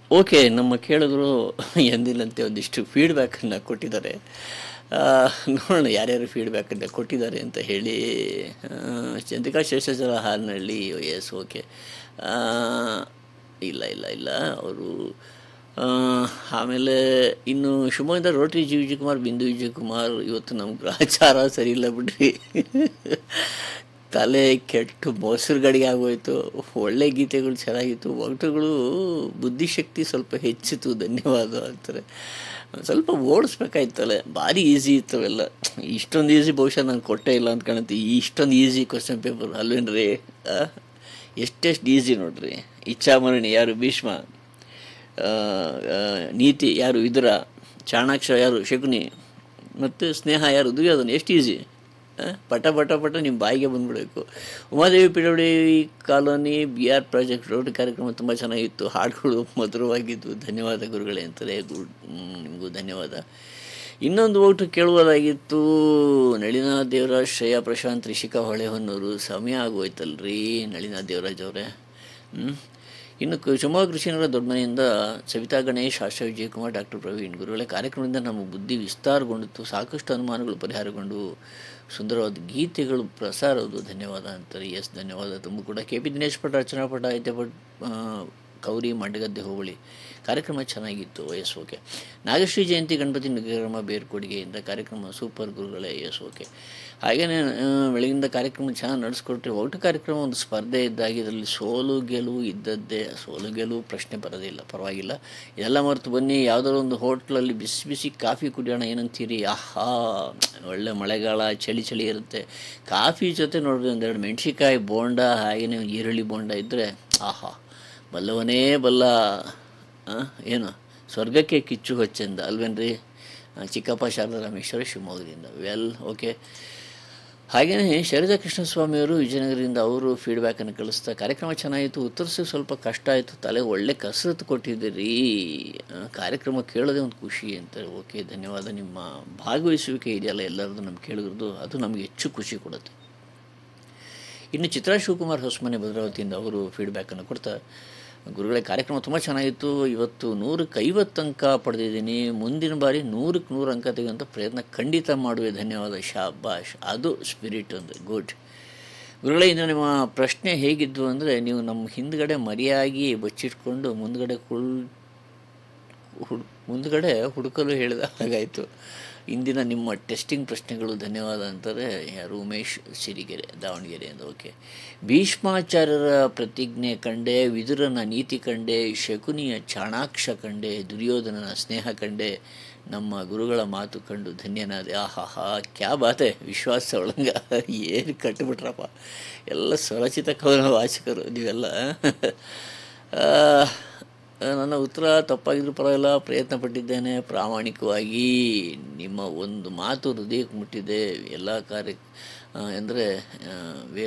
Okay ನಮ್ಮ ಕೇಳಿದ್ರು ಎಂದಿನಂತೆ ಒಂದಿಷ್ಟು ಫೀಡ್ಬ್ಯಾಕನ್ನು ಕೊಟ್ಟಿದ್ದಾರೆ ಆ, ನೋಡೋಣ ಯಾರ್ಯಾರು ಫೀಡ್ಬ್ಯಾಕನ್ನು ಕೊಟ್ಟಿದ್ದಾರೆ ಅಂತ ಹೇಳಿ ಆ, ಚಂದ್ರಿಕಾ ಶೇಷಾಚಲ ಹಾಲ್ನಳ್ಳಿ ಎಸ್ ಓಕೆ ಇಲ್ಲ ಇಲ್ಲ ಇಲ್ಲ ಅವರು ಆಮೇಲೆ ಇನ್ನು ಶಿವಮೊಗ್ಗದ ರೋಟರಿ ಜಿ ವಿಜಯಕುಮಾರ್ ಬಿಂದು ವಿಜಯಕುಮಾರ್ ಇವತ್ತು ನಮ್ಮ ಗ್ರಹಚಾರ ಸರಿ ಇಲ್ಲ ಬಿಡ್ರಿ ತಲೆ ಕೆಟ್ಟು ಮೊಸರು ಗಡಿಗೆ ಆಗೋಯ್ತು ಒಳ್ಳೆ ಗೀತೆಗಳು ಚೆನ್ನಾಗಿತ್ತು ಒಗಟುಗಳು ಬುದ್ಧಿಶಕ್ತಿ ಸ್ವಲ್ಪ ಹೆಚ್ಚಿತು ಧನ್ಯವಾದ ಅಂತಾರೆ ಒಂದ್ ಸ್ವಲ್ಪ ಓಡಿಸ್ಬೇಕಾಯ್ತಲ್ಲ ಭಾರಿ ಈಸಿ ಇತ್ತವೆಲ್ಲ ಇಷ್ಟೊಂದು ಈಸಿ ಬಹುಶಃ ನಾನು ಕೊಟ್ಟೇ ಇಲ್ಲ ಅಂತ ಕಾಣುತ್ತೆ ಇಷ್ಟೊಂದು ಈಸಿ ಕ್ವಶನ್ ಪೇಪರ್ ಅಲ್ವೇನ್ರಿ ಆ? ಎಷ್ಟೆಷ್ಟು ಈಸಿ ನೋಡ್ರಿ ಇಚ್ಛಾಮರಣಿ ಯಾರು ಭೀಷ್ಮ ಆ, ಆ, ನೀತಿ ಯಾರು ವಿದುರ ಚಾಣಾಕ್ಷ ಯಾರು ಶಕುನಿ ಮತ್ತು ಸ್ನೇಹ ಯಾರು ದುರ್ಯೋಧನ ಎಷ್ಟು ಈಸಿ ಪಟ ಪಟ ಪಟ ನಿಮ್ಮ ಬಾಯಿಗೆ ಬಂದ್ಬಿಡಬೇಕು Umadevi P W colony B R project road ಕಾರ್ಯಕ್ರಮ ತುಂಬ ಚೆನ್ನಾಗಿತ್ತು ಹಾಡುಗಳು ಮಧುರವಾಗಿದ್ದು ಧನ್ಯವಾದ ಗುರುಗಳೇ ಅಂತಾರೆ ಗುಡ್ ನಿಮಗೂ ಧನ್ಯವಾದ ಇನ್ನೊಂದು ಓಟು ಕೇಳುವುದಾಗಿತ್ತು ನಳಿನಾ ದೇವರಾಜ್ ಶ್ರೇಯಾ ಪ್ರಶಾಂತ್ ರಿಷಿಕಾ ಹೊಳೆಹೊನ್ನೂರು ಸಮಯ ಆಗೋಯ್ತಲ್ರಿ ನಳಿನಾ ದೇವರಾಜ್ ಅವರೇ ಹ್ಞೂ ಇನ್ನು ಕ- ಶಿವಮೊಗ್ಗ ಕೃಷಿನಗರ ದೊಡ್ಡಮನೆಯಿಂದ ಸವಿತಾ ಗಣೇಶ್ ಆಶಾ ವಿಜಯಕುಮಾರ್ ಡಾಕ್ಟರ್ ಪ್ರವೀಣ್ ಗುರುಗಳ ಕಾರ್ಯಕ್ರಮದಿಂದ ನಮ್ಮ ಬುದ್ಧಿ ವಿಸ್ತಾರಗೊಂಡಿತ್ತು ಸಾಕಷ್ಟು ಅನುಮಾನಗಳು ಪರಿಹಾರಗೊಂಡು ಸುಂದರವಾದ ಗೀತೆಗಳು ಪ್ರಸಾರವುದು ಧನ್ಯವಾದ ಅಂತಾರೆ ಎಸ್ ಧನ್ಯವಾದ ತುಂಬ ಕೂಡ ಕೆ ಪಿ ದಿನೇಶ್ ಭಟ್ ರಚನಾ ಭಟ್ ಆದಿತ್ಯ ಭಟ್ ಆ, ಕೌರಿ ಮಂಡಗದ್ದೆ ಹೋಬಳಿ ಕಾರ್ಯಕ್ರಮ ಚೆನ್ನಾಗಿತ್ತು ಎಸ್ ಓಕೆ ನಾಗಶ್ರೀ ಜಯಂತಿ ಗಣಪತಿ ನಿಗ್ರಮ ಬೇರ್ಕೊಡುಗೆಯಿಂದ ಕಾರ್ಯಕ್ರಮ ಸೂಪರ್ ಗುರುಗಳೇ ಎಸ್ ಓಕೆ ಹಾಗೆಯೇ ಆ, ಬೆಳಗಿಂದ ಕಾರ್ಯಕ್ರಮ ಚೆನ್ನಾಗಿ ನಡೆಸ್ಕೊಟ್ರೆ ಔಟ ಕಾರ್ಯಕ್ರಮ ಒಂದು ಸ್ಪರ್ಧೆ ಇದ್ದಾಗಿ ಇದರಲ್ಲಿ ಸೋಲು ಗೆಲುವು ಇದ್ದದ್ದೇ ಸೋಲು ಗೆಲುವು ಪ್ರಶ್ನೆ ಬರೋದಿಲ್ಲ ಪರವಾಗಿಲ್ಲ ಇದೆಲ್ಲ ಮರೆತು ಬನ್ನಿ ಯಾವುದಾದ್ರು ಒಂದು ಹೋಟ್ಲಲ್ಲಿ ಬಿಸಿ ಬಿಸಿ ಕಾಫಿ ಕುಡಿಯೋಣ ಏನಂತೀರಿ ಆಹಾ ಒಳ್ಳೆ ಮಳೆಗಾಲ ಚಳಿ ಚಳಿ ಇರುತ್ತೆ ಕಾಫಿ ಜೊತೆ ನೋಡ್ರಿ ಒಂದೆರಡು ಮೆಣಸಿಕಾಯಿ ಬೋಂಡ ಹಾಗೆಯೇ ಈರುಳ್ಳಿ ಬೋಂಡ ಇದ್ದರೆ ಆಹಾ ಬಲ್ಲವನೇ ಬಲ್ಲ ಆ, ಏನು ಸ್ವರ್ಗಕ್ಕೆ ಕಿಚ್ಚು ಹೊಚ್ಚೆಂದ ಅಲ್ವೇನ್ರಿ ಆ, ಚಿಕ್ಕಪ್ಪ ಶಾರದಾ ರಾಮೇಶ್ವರ ಶಿವಮೊಗ್ಗದಿಂದ ವೆಲ್ ಓಕೆ ಹಾಗೆಯೇ ಶೈಲಜಾ ಕೃಷ್ಣಸ್ವಾಮಿಯವರು ವಿಜಯನಗರದಿಂದ ಅವರು ಫೀಡ್ಬ್ಯಾಕನ್ನು ಕಳಿಸ್ತಾ ಕಾರ್ಯಕ್ರಮ ಚೆನ್ನಾಗಿತ್ತು ಉತ್ತರಿಸೋಕೆ ಸ್ವಲ್ಪ ಕಷ್ಟ ಆಯಿತು ತಲೆ ಒಳ್ಳೆ ಕಸರತ್ತು ಕೊಟ್ಟಿದ್ದೀರಿ ಆ, ಕಾರ್ಯಕ್ರಮ ಕೇಳೋದೇ ಒಂದು ಖುಷಿ ಅಂತ ಓಕೆ ಧನ್ಯವಾದ ನಿಮ್ಮ ಭಾಗವಹಿಸುವಿಕೆ ಇದೆಯಲ್ಲ ಎಲ್ಲರದ್ದು ನಮ್ಮ ಕೇಳಿದ್ರದ್ದು ಅದು ನಮಗೆ ಹೆಚ್ಚು ಖುಷಿ ಕೊಡುತ್ತೆ ಇನ್ನು ಚಿತ್ರಾ ಶಿವಕುಮಾರ್ ಹೊಸಮನೆ ಭದ್ರಾವತಿಯಿಂದ ಅವರು ಫೀಡ್ಬ್ಯಾಕನ್ನು ಕೊಡ್ತಾ ಗುರುಗಳೇ ಕಾರ್ಯಕ್ರಮ ತುಂಬ ಚೆನ್ನಾಗಿತ್ತು ಇವತ್ತು ನೂರಕ್ಕೆ ಐವತ್ತು ಅಂಕ ಪಡೆದಿದ್ದೀನಿ ಮುಂದಿನ ಬಾರಿ ನೂರಕ್ಕೆ ನೂರು ಅಂಕ ತೆಗೆಯುವಂಥ ಪ್ರಯತ್ನ ಖಂಡಿತ ಮಾಡುವೆ ಧನ್ಯವಾದ ಶಾಬಾಷ್ ಅದು ಸ್ಪಿರಿಟ್ ಒಂದು ಗುಡ್ ಗುರುಗಳೇ ಇನ್ನು ನಿಮ್ಮ ಪ್ರಶ್ನೆ ಹೇಗಿದ್ದು ಅಂದರೆ ನೀವು ನಮ್ಮ ಹಿಂದ್ಗಡೆ ಮರಿಯಾಗಿ ಬಚ್ಚಿಟ್ಕೊಂಡು ಮುಂದ್ಗಡೆ ಕುಳ್ ಹುಡ್ ಮುಂದ್ಗಡೆ ಹುಡುಕಲು ಹೇಳಿದ ಹಾಗಾಯಿತು ಇಂದಿನ ನಿಮ್ಮ ಟೆಸ್ಟಿಂಗ್ ಪ್ರಶ್ನೆಗಳು ಧನ್ಯವಾದ ಅಂತಾರೆ ಯಾರು ಉಮೇಶ್ ಸಿರಿಗೆರೆ ದಾವಣಗೆರೆಯಿಂದ ಓಕೆ ಭೀಷ್ಮಾಚಾರ್ಯರ ಪ್ರತಿಜ್ಞೆ ಕಂಡೆ ವಿದುರನ ನೀತಿ ಕಂಡೆ ಶಕುನಿಯ ಚಾಣಾಕ್ಷ ಕಂಡೆ ದುರ್ಯೋಧನನ ಸ್ನೇಹ ಕಂಡೆ ನಮ್ಮ ಗುರುಗಳ ಮಾತು ಕಂಡು ಧನ್ಯನಾದೆ ಆಹಾಹಾ ಕ್ಯಾ ಬಾತೆ ವಿಶ್ವಾಸ ಒಳಂಗ ಏನು ಕಟ್ಟಿಬಿಟ್ರಪ್ಪ ಎಲ್ಲ ಸ್ವರಚಿತ ಕವನ ವಾಚಕರು ನೀವೆಲ್ಲ ಆ, ನನ್ನ ಉತ್ತರ ತಪ್ಪಾಗಿದ್ರೂ ಪರವಾಗಿಲ್ಲ ಪ್ರಯತ್ನ ಪಟ್ಟಿದ್ದೇನೆ ಪ್ರಾಮಾಣಿಕವಾಗಿ ನಿಮ್ಮ ಒಂದು ಮಾತು ಹೃದಯಕ್ಕೆ ಮುಟ್ಟಿದೆ ಎಲ್ಲ ಕಾರ್ಯ ಅಂದರೆ ವೇ